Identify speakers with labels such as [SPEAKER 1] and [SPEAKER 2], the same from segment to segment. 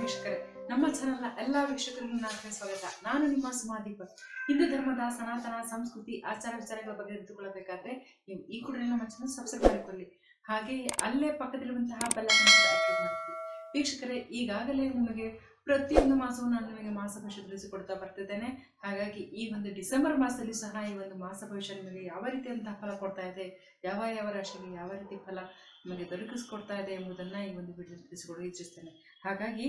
[SPEAKER 1] ವೀಕ್ಷಕರೇ ನಮ್ಮ ಚಾನಲ್ನ ಎಲ್ಲ ವೀಕ್ಷಕರಿಗೂ ನಾನು ಸ್ವಾಗತ ನಾನು ನಿಮ್ಮ ಸುಮಾದೀಪ ಹಿಂದೂ ಧರ್ಮದ ಸನಾತನ ಸಂಸ್ಕೃತಿ ಆಚಾರ ವಿಚಾರಗಳ ಬಗ್ಗೆ ಅರಿತುಕೊಳ್ಳಬೇಕಾದ್ರೆ ನೀವು ಈ ಕೂಡಲೇ ನಮ್ಮ ಚಾನಲ್ ಸಬ್ಸ್ಕ್ರೈಬ್ ಮಾಡಿಕೊಳ್ಳಿ ಹಾಗೆ ಅಲ್ಲೇ ಪಕ್ಕದಲ್ಲಿರುವಂತಹ ಬೆಲ್ಲ ಆಕ್ಟಿವ್ ಮಾಡ್ತೀವಿ ವೀಕ್ಷಕರೇ ಈಗಾಗಲೇ ನಿಮಗೆ ಪ್ರತಿಯೊಂದು ಮಾಸವೂ ನಾನು ನಿಮಗೆ ಮಾಸ ಭವಿಷ್ಯ ತಿಳಿಸಿಕೊಡ್ತಾ ಬರ್ತಿದ್ದೇನೆ ಹಾಗಾಗಿ ಈ ಒಂದು ಡಿಸೆಂಬರ್ ಮಾಸದಲ್ಲಿ ಸಹ ಈ ಒಂದು ಮಾಸ ಭವಿಷ್ಯ ನಿಮಗೆ ಯಾವ ರೀತಿಯಂತಹ ಫಲ ಕೊಡ್ತಾ ಇದೆ ಯಾವ ಯಾವ ರಾಶಿಗೆ ಯಾವ ರೀತಿ ಫಲ ನಿಮಗೆ ದೊರಕಿಸ್ಕೊಡ್ತಾ ಇದೆ ಎಂಬುದನ್ನು ಈ ಒಂದು ವಿಡಿಯೋ ತಿಳಿಸಿಕೊಡಲು ಇಚ್ಛಿಸ್ತೇನೆ ಹಾಗಾಗಿ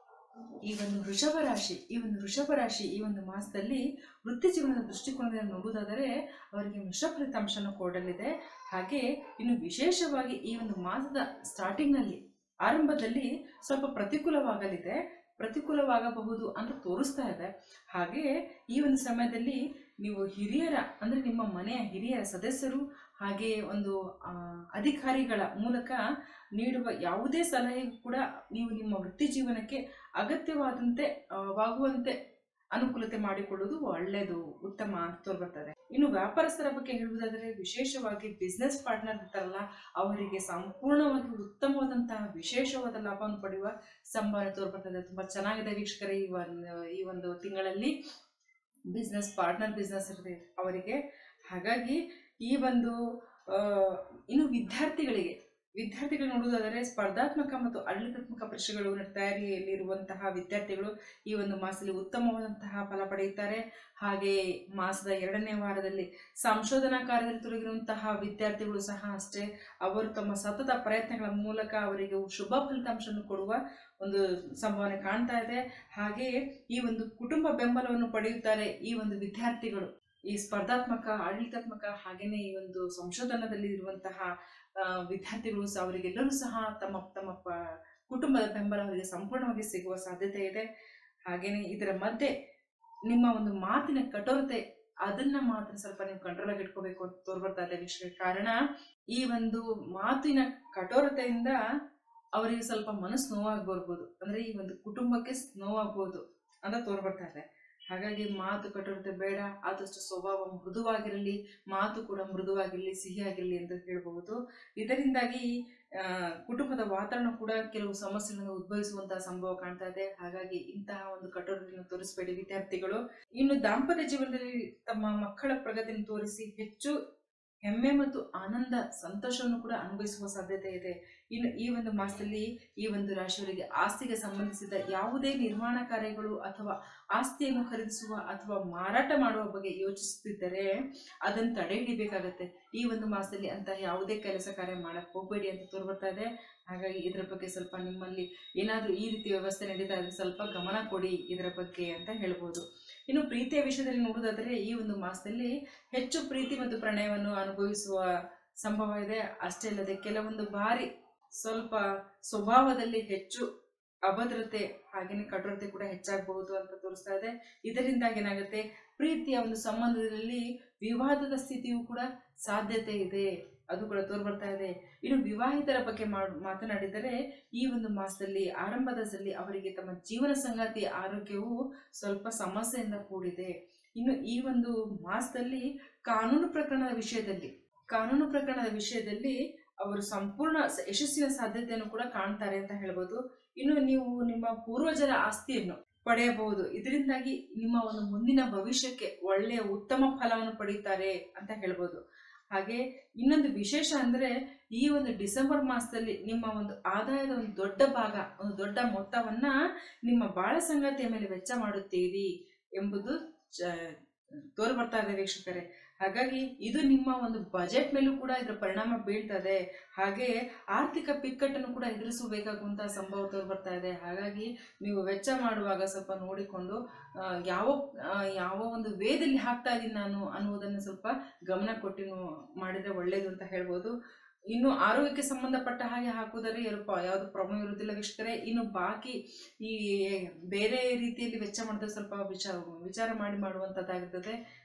[SPEAKER 1] ಈ ಒಂದು ವೃಷಭ ರಾಶಿ ಈ ಒಂದು ವೃಷಭ ರಾಶಿ ಈ ಒಂದು ಮಾಸದಲ್ಲಿ ವೃತ್ತಿ ಜೀವನದ ದೃಷ್ಟಿಕೋನದಿಂದ ನೋಡುವುದಾದರೆ ಅವರಿಗೆ ಮಿಶ್ರ ಫಲಿತಾಂಶನ ಕೊಡಲಿದೆ ಹಾಗೆ ಇನ್ನು ವಿಶೇಷವಾಗಿ ಈ ಒಂದು ಮಾಸದ ಸ್ಟಾರ್ಟಿಂಗ್ನಲ್ಲಿ ಆರಂಭದಲ್ಲಿ ಸ್ವಲ್ಪ ಪ್ರತಿಕೂಲವಾಗಲಿದೆ ಪ್ರತಿಕೂಲವಾಗಬಹುದು ಅಂತ ತೋರಿಸ್ತಾ ಇದೆ ಹಾಗೆ ಈ ಒಂದು ಸಮಯದಲ್ಲಿ ನೀವು ಹಿರಿಯರ ಅಂದರೆ ನಿಮ್ಮ ಮನೆಯ ಹಿರಿಯ ಸದಸ್ಯರು ಹಾಗೆ ಒಂದು ಆ, ಅಧಿಕಾರಿಗಳ ಮೂಲಕ ನೀಡುವ ಯಾವುದೇ ಸಲಹೆಗೂ ಕೂಡ ನೀವು ನಿಮ್ಮ ವೃತ್ತಿ ಜೀವನಕ್ಕೆ ಅಗತ್ಯವಾದಂತೆ ಆ, ವಾಗುವಂತೆ ಅನುಕೂಲತೆ ಮಾಡಿಕೊಳ್ಳುವುದು ಒಳ್ಳೆಯದು ಉತ್ತಮ ಅಂತ ತೋರ್ಬರ್ತದೆ ಇನ್ನು ವ್ಯಾಪಾರಸ್ಥರ ಬಗ್ಗೆ ಹೇಳುವುದಾದರೆ ವಿಶೇಷವಾಗಿ ಬಿಸ್ನೆಸ್ ಪಾರ್ಟ್ನರ್ ಇರ್ತಾರಲ್ಲ ಅವರಿಗೆ ಸಂಪೂರ್ಣವಾಗಿ ಉತ್ತಮವಾದಂತಹ ವಿಶೇಷವಾದ ಲಾಭವನ್ನು ಪಡೆಯುವ ಸಂಭಾವನೆ ತೋರ್ಬರ್ತದೆ ತುಂಬಾ ಚೆನ್ನಾಗಿದೆ ವೀಕ್ಷಕರೇ ಈ ಒಂದು ಈ ಒಂದು ತಿಂಗಳಲ್ಲಿ ಬಿಸ್ನೆಸ್ ಪಾರ್ಟ್ನರ್ ಬಿಸ್ನೆಸ್ ಇರುತ್ತೆ ಅವರಿಗೆ ಹಾಗಾಗಿ ಈ ಒಂದು ಆ, ಇನ್ನು ವಿದ್ಯಾರ್ಥಿಗಳಿಗೆ ವಿದ್ಯಾರ್ಥಿಗಳು ನೋಡುವುದಾದರೆ ಸ್ಪರ್ಧಾತ್ಮಕ ಮತ್ತು ಆಡಳಿತಾತ್ಮಕ ಪರೀಕ್ಷೆಗಳು ತಯಾರಿಯಲ್ಲಿರುವಂತಹ ವಿದ್ಯಾರ್ಥಿಗಳು ಈ ಒಂದು ಮಾಸದಲ್ಲಿ ಉತ್ತಮವಾದಂತಹ ಫಲ ಪಡೆಯುತ್ತಾರೆ ಹಾಗೆ ಮಾಸದ ಎರಡನೇ ವಾರದಲ್ಲಿ ಸಂಶೋಧನಾ ಕಾರ್ಯದಲ್ಲಿ ತೊಡಗಿರುವಂತಹ ವಿದ್ಯಾರ್ಥಿಗಳು ಸಹ ಅಷ್ಟೇ ಅವರು ತಮ್ಮ ಸತತ ಪ್ರಯತ್ನಗಳ ಮೂಲಕ ಅವರಿಗೆ ಶುಭ ಫಲಿತಾಂಶವನ್ನು ಕೊಡುವ ಒಂದು ಸಂಭಾವನೆ ಕಾಣ್ತಾ ಇದೆ ಹಾಗೆಯೇ ಈ ಒಂದು ಕುಟುಂಬ ಬೆಂಬಲವನ್ನು ಪಡೆಯುತ್ತಾರೆ ಈ ಒಂದು ವಿದ್ಯಾರ್ಥಿಗಳು ಈ ಸ್ಪರ್ಧಾತ್ಮಕ ಆಡಳಿತಾತ್ಮಕ ಹಾಗೇನೆ ಈ ಒಂದು ಸಂಶೋಧನದಲ್ಲಿ ಇರುವಂತಹ ಆ, ವಿದ್ಯಾರ್ಥಿಗಳು ಸಹ ಅವರಿಗೆಲ್ಲರೂ ಸಹ ತಮ್ಮ ತಮ್ಮ ಪ ಕುಟುಂಬದ ಬೆಂಬಲ ಅವರಿಗೆ ಸಂಪೂರ್ಣವಾಗಿ ಸಿಗುವ ಸಾಧ್ಯತೆ ಇದೆ ಹಾಗೇನೆ ಇದರ ಮಧ್ಯೆ ನಿಮ್ಮ ಒಂದು ಮಾತಿನ ಕಠೋರತೆ ಅದನ್ನ ಮಾತ್ರ ಸ್ವಲ್ಪ ನೀವು ಕಂಟ್ರೋಲ್ ಆಗಿ ಇಟ್ಕೋಬೇಕು ಅಂತ ತೋರ್ಬರ್ತಾ ಇದೆ ವೀಕ್ಷಕ ಕಾರಣ ಈ ಒಂದು ಮಾತಿನ ಕಠೋರತೆಯಿಂದ ಅವರಿಗೆ ಸ್ವಲ್ಪ ಮನಸ್ಸು ನೋವಾಗಿ ಬರ್ಬೋದು ಅಂದ್ರೆ ಈ ಒಂದು ಕುಟುಂಬಕ್ಕೆ ನೋವಾಗ್ಬೋದು ಅಂತ ತೋರ್ಬರ್ತಾ ಇದೆ ಹಾಗಾಗಿ ಮಾತು ಕಠೋರತೆ ಬೇಡ ಆದಷ್ಟು ಸ್ವಭಾವ ಮೃದುವಾಗಿರಲಿ ಮಾತು ಕೂಡ ಮೃದುವಾಗಿರಲಿ ಸಿಹಿಯಾಗಿರಲಿ ಅಂತ ಹೇಳ್ಬಹುದು ಇದರಿಂದಾಗಿ ಆ, ಕುಟುಂಬದ ವಾತಾವರಣ ಕೂಡ ಕೆಲವು ಸಮಸ್ಯೆಗಳನ್ನು ಉದ್ಭವಿಸುವಂತಹ ಸಂಭವ ಕಾಣ್ತಾ ಇದೆ ಹಾಗಾಗಿ ಇಂತಹ ಒಂದು ಕಠೋರತೆಯನ್ನು ತೋರಿಸಬೇಡಿ ವಿದ್ಯಾರ್ಥಿಗಳು ಇನ್ನು ದಾಂಪತ್ಯ ಜೀವನದಲ್ಲಿ ತಮ್ಮ ಮಕ್ಕಳ ಪ್ರಗತಿಯನ್ನು ತೋರಿಸಿ ಹೆಚ್ಚು ಹೆಮ್ಮೆ ಮತ್ತು ಆನಂದ ಸಂತೋಷವನ್ನು ಕೂಡ ಅನುಭವಿಸುವ ಸಾಧ್ಯತೆ ಇದೆ ಇನ್ನು ಈ ಒಂದು ಮಾಸದಲ್ಲಿ ಈ ಒಂದು ರಾಶಿಯವರಿಗೆ ಆಸ್ತಿಗೆ ಸಂಬಂಧಿಸಿದ ಯಾವುದೇ ನಿರ್ಮಾಣ ಕಾರ್ಯಗಳು ಅಥವಾ ಆಸ್ತಿಯನ್ನು ಖರೀದಿಸುವ ಅಥವಾ ಮಾರಾಟ ಮಾಡುವ ಬಗ್ಗೆ ಯೋಚಿಸುತ್ತಿದ್ದರೆ ಅದನ್ನು ತಡೆ ಹಿಡಿಬೇಕಾಗತ್ತೆ ಈ ಒಂದು ಮಾಸದಲ್ಲಿ ಅಂತಹ ಯಾವುದೇ ಕೆಲಸ ಕಾರ್ಯ ಮಾಡಕ್ ಹೋಗಬೇಡಿ ಅಂತ ತೋರ್ಬರ್ತಾ ಇದೆ ಹಾಗಾಗಿ ಇದರ ಬಗ್ಗೆ ಸ್ವಲ್ಪ ನಿಮ್ಮಲ್ಲಿ ಏನಾದರೂ ಈ ರೀತಿ ವ್ಯವಸ್ಥೆ ನಡೀತಾ ಇದ್ರೆ ಸ್ವಲ್ಪ ಗಮನ ಕೊಡಿ ಇದರ ಬಗ್ಗೆ ಅಂತ ಹೇಳ್ಬೋದು ಇನ್ನು ಪ್ರೀತಿಯ ವಿಷಯದಲ್ಲಿ ನೋಡುವುದಾದರೆ ಈ ಒಂದು ಮಾಸದಲ್ಲಿ ಹೆಚ್ಚು ಪ್ರೀತಿ ಮತ್ತು ಪ್ರಣಯವನ್ನು ಅನುಭವಿಸುವ ಸಂಭವ ಇದೆ ಅಷ್ಟೇ ಅಲ್ಲದೆ ಕೆಲವೊಂದು ಬಾರಿ ಸ್ವಲ್ಪ ಸ್ವಭಾವದಲ್ಲಿ ಹೆಚ್ಚು ಅಭದ್ರತೆ ಹಾಗೇನೆ ಕಠೋರತೆ ಕೂಡ ಹೆಚ್ಚಾಗಬಹುದು ಅಂತ ತೋರಿಸ್ತಾ ಇದೆ ಇದರಿಂದಾಗಿ ಏನಾಗುತ್ತೆ ಪ್ರೀತಿಯ ಒಂದು ಸಂಬಂಧದಲ್ಲಿ ವಿವಾದದ ಸ್ಥಿತಿಯು ಕೂಡ ಸಾಧ್ಯತೆ ಇದೆ ಅದು ಕೂಡ ತೋರ್ಬರ್ತಾ ಇದೆ ಇನ್ನು ವಿವಾಹಿತರ ಬಗ್ಗೆ ಮಾಡ್ ಮಾತನಾಡಿದರೆ ಈ ಒಂದು ಮಾಸದಲ್ಲಿ ಆರಂಭದಲ್ಲಿ ಅವರಿಗೆ ತಮ್ಮ ಜೀವನ ಸಂಗಾತಿ ಆರೋಗ್ಯವು ಸ್ವಲ್ಪ ಸಮಸ್ಯೆಯಿಂದ ಕೂಡಿದೆ ಇನ್ನು ಈ ಒಂದು ಮಾಸದಲ್ಲಿ ಕಾನೂನು ಪ್ರಕರಣದ ವಿಷಯದಲ್ಲಿ ಕಾನೂನು ಪ್ರಕರಣದ ವಿಷಯದಲ್ಲಿ ಅವರು ಸಂಪೂರ್ಣ ಸ- ಯಶಸ್ಸಿನ ಸಾಧ್ಯತೆಯನ್ನು ಕೂಡ ಕಾಣ್ತಾರೆ ಅಂತ ಹೇಳ್ಬೋದು ಇನ್ನು ನೀವು ನಿಮ್ಮ ಪೂರ್ವಜರ ಆಸ್ತಿಯನ್ನು ಪಡೆಯಬಹುದು ಇದರಿಂದಾಗಿ ನಿಮ್ಮ ಒಂದು ಮುಂದಿನ ಭವಿಷ್ಯಕ್ಕೆ ಒಳ್ಳೆಯ ಉತ್ತಮ ಫಲವನ್ನು ಪಡೆಯುತ್ತಾರೆ ಅಂತ ಹೇಳ್ಬೋದು ಹಾಗೆ ಇನ್ನೊಂದು ವಿಶೇಷ ಅಂದ್ರೆ ಈ ಒಂದು ಡಿಸೆಂಬರ್ ಮಾಸದಲ್ಲಿ ನಿಮ್ಮ ಒಂದು ಆದಾಯದ ಒಂದು ದೊಡ್ಡ ಭಾಗ ಒಂದು ದೊಡ್ಡ ಮೊತ್ತವನ್ನ ನಿಮ್ಮ ಬಾಳ ಸಂಗಾತಿಯ ಮೇಲೆ ವೆಚ್ಚ ಮಾಡುತ್ತೀರಿ ಎಂಬುದು ಚ- ತೋರಿ ಬರ್ತಾ ಇದೆ ವೀಕ್ಷಕರೇ ಹಾಗಾಗಿ ಇದು ನಿಮ್ಮ ಒಂದು ಬಜೆಟ್ ಮೇಲೂ ಕೂಡ ಇದರ ಪರಿಣಾಮ ಬೀಳ್ತದೆ ಹಾಗೆ ಆರ್ಥಿಕ ಬಿಕ್ಕಟ್ಟನ್ನು ಕೂಡ ಎದುರಿಸಬೇಕಾಗುವಂತಹ ಸಂಭವ ತೋರಿ ಬರ್ತಾ ಇದೆ ಹಾಗಾಗಿ ನೀವು ವೆಚ್ಚ ಮಾಡುವಾಗ ಸ್ವಲ್ಪ ನೋಡಿಕೊಂಡು ಆ, ಯಾವ ಆ, ಯಾವ ಒಂದು ವೇದಲ್ಲಿ ಹಾಕ್ತಾ ಇದ್ದೀನಿ ನಾನು ಅನ್ನುವುದನ್ನು ಸ್ವಲ್ಪ ಗಮನ ಕೊಟ್ಟು ನೀವು ಮಾಡಿದ್ರೆ ಒಳ್ಳೇದು ಅಂತ ಹೇಳ್ಬೋದು ಇನ್ನು ಆರೋಗ್ಯಕ್ಕೆ ಸಂಬಂಧಪಟ್ಟ ಹಾಗೆ ಹಾಕುವುದರೆ ಯಾರು ಪ- ಯಾವುದು ಪ್ರಾಬ್ಲಮ್ ಇರುವುದಿಲ್ಲ ವೀಕ್ಷಕರೇ ಇನ್ನು ಬಾಕಿ ಈ ಬೇರೆ ರೀತಿಯಲ್ಲಿ ವೆಚ್ಚ ಮಾಡಿದ್ರೆ ಸ್ವಲ್ಪ ವಿಚಾರ ವಿಚಾರ ಮಾಡಿ ಮಾಡುವಂಥದ್ದಾಗಿರ್ತದೆ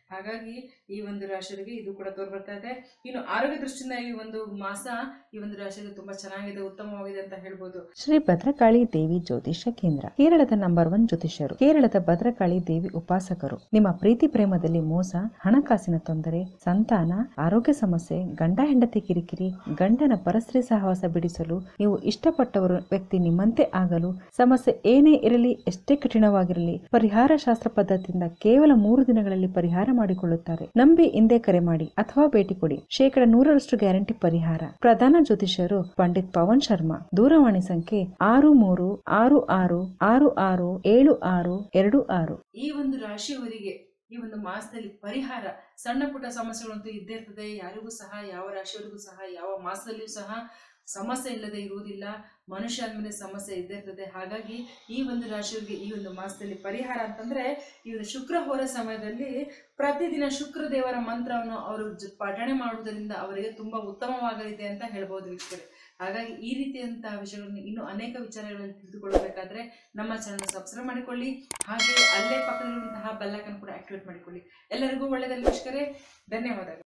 [SPEAKER 1] ಹಾಗಾಗಿ ಈ ಒಂದು ರಾಶಿಯವರಿಗೆ ಇದು ಕೂಡ ತೋರ್ ಬರ್ತಾ ಇದೆ ಇನ್ನು ಆರೋಗ್ಯ ದೃಷ್ಟಿಯಿಂದ ಈ ಒಂದು ಮಾಸ ಈ ಒಂದು ರಾಶಿಗೆ ತುಂಬಾ ಚೆನ್ನಾಗಿದೆ ಉತ್ತಮವಾಗಿದೆ ಅಂತ ಹೇಳ್ಬೋದು
[SPEAKER 2] ಶ್ರೀ ಭದ್ರಕಾಳಿ ದೇವಿ ಜ್ಯೋತಿಷ್ಯ ಕೇಂದ್ರ ಕೇರಳದ ನಂಬರ್ ಒನ್ ಜ್ಯೋತಿಷ್ಯರು ಕೇರಳದ ಭದ್ರಕಾಳಿ ದೇವಿ ಉಪಾಸಕರು ನಿಮ್ಮ ಪ್ರೀತಿ ಪ್ರೇಮದಲ್ಲಿ ಮೋಸ ಹಣಕಾಸಿನ ತೊಂದರೆ ಸಂತಾನ ಆರೋಗ್ಯ ಸಮಸ್ಯೆ ಗಂಡ ಹೆಂಡತಿ ಕಿರಿಕಿರಿ ಗಂಡನ ಪರಸ್ತ್ರೀ ಸಹವಾಸ ಬಿಡಿಸಲು ನೀವು ಇಷ್ಟಪಟ್ಟವರು ವ್ಯಕ್ತಿ ನಿಮ್ಮಂತೆ ಆಗಲು ಸಮಸ್ಯೆ ಏನೇ ಇರಲಿ ಎಷ್ಟೇ ಕಠಿಣವಾಗಿರಲಿ ಪರಿಹಾರ ಶಾಸ್ತ್ರ ಪದ್ಧತಿಯಿಂದ ಕೇವಲ ಮೂರು ದಿನಗಳಲ್ಲಿ ಪರಿಹಾರ ಮಾಡಿಕೊಳ್ಳುತ್ತಾರೆ ನಂಬಿ ಹಿಂದೆ ಕರೆ ಮಾಡಿ ಅಥವಾ ಭೇಟಿ ಕೊಡಿ ಶೇಕಡ ನೂರರಷ್ಟು ಗ್ಯಾರಂಟಿ ಪರಿಹಾರ ಪ್ರಧಾನ ಜ್ಯೋತಿಷ್ಯರು ಪಂಡಿತ್ ಪವನ್ ಶರ್ಮಾ ದೂರವಾಣಿ ಸಂಖ್ಯೆ ಆರು ಮೂರು ಆರು ಆರು ಆರು ಆರು ಏಳು ಆರು ಎರಡು ಆರು
[SPEAKER 1] ಈ ಒಂದು ರಾಶಿಯವರಿಗೆ ಈ ಒಂದು ಮಾಸದಲ್ಲಿ ಪರಿಹಾರ ಸಣ್ಣ ಪುಟ್ಟ ಸಮಸ್ಯೆಗಳಂತೂ ಇದ್ದೇ ಇರ್ತದೆ ಯಾರಿಗೂ ಸಹ ಯಾವ ರಾಶಿಯವರಿಗೂ ಸಹ ಯಾವ ಮಾಸದಲ್ಲಿಯೂ ಸಹ ಸಮಸ್ಯೆ ಇಲ್ಲದೆ ಇರುವುದಿಲ್ಲ ಮನುಷ್ಯ ಅಂದಮೇಲೆ ಸಮಸ್ಯೆ ಇದ್ದೇ ಇರ್ತದೆ ಹಾಗಾಗಿ ಈ ಒಂದು ರಾಶಿಯವರಿಗೆ ಈ ಒಂದು ಮಾಸದಲ್ಲಿ ಪರಿಹಾರ ಅಂತಂದ್ರೆ ಈ ಒಂದು ಶುಕ್ರ ಹೋರ ಸಮಯದಲ್ಲಿ ಪ್ರತಿದಿನ ಶುಕ್ರ ದೇವರ ಮಂತ್ರವನ್ನು ಅವರು ಜ- ಪಠಣೆ ಮಾಡುವುದರಿಂದ ಅವರಿಗೆ ತುಂಬಾ ಉತ್ತಮವಾಗಲಿದೆ ಅಂತ ಹೇಳ್ಬೋದು ವೀಕ್ಷಕರೇ ಹಾಗಾಗಿ ಈ ರೀತಿಯಂತಹ ವಿಷಯಗಳನ್ನು ಇನ್ನೂ ಅನೇಕ ವಿಚಾರಗಳನ್ನು ತಿಳಿದುಕೊಳ್ಳಬೇಕಾದ್ರೆ ನಮ್ಮ ಚಾನಲ್ ಸಬ್ಸ್ಕ್ರೈಬ್ ಮಾಡಿಕೊಳ್ಳಿ ಹಾಗೆ ಅಲ್ಲೇ ಪಕ್ಕದಲ್ಲಿರುವಂತಹ ಬೆಲ್ಲೈಕನ್ ಕೂಡ ಆಕ್ಟಿವೇಟ್ ಮಾಡಿಕೊಳ್ಳಿ ಎಲ್ಲರಿಗೂ ಒಳ್ಳೆಯದಲ್ಲಿ ವೀಕ್ಷಕರೇ ಧನ್ಯವಾದಗಳು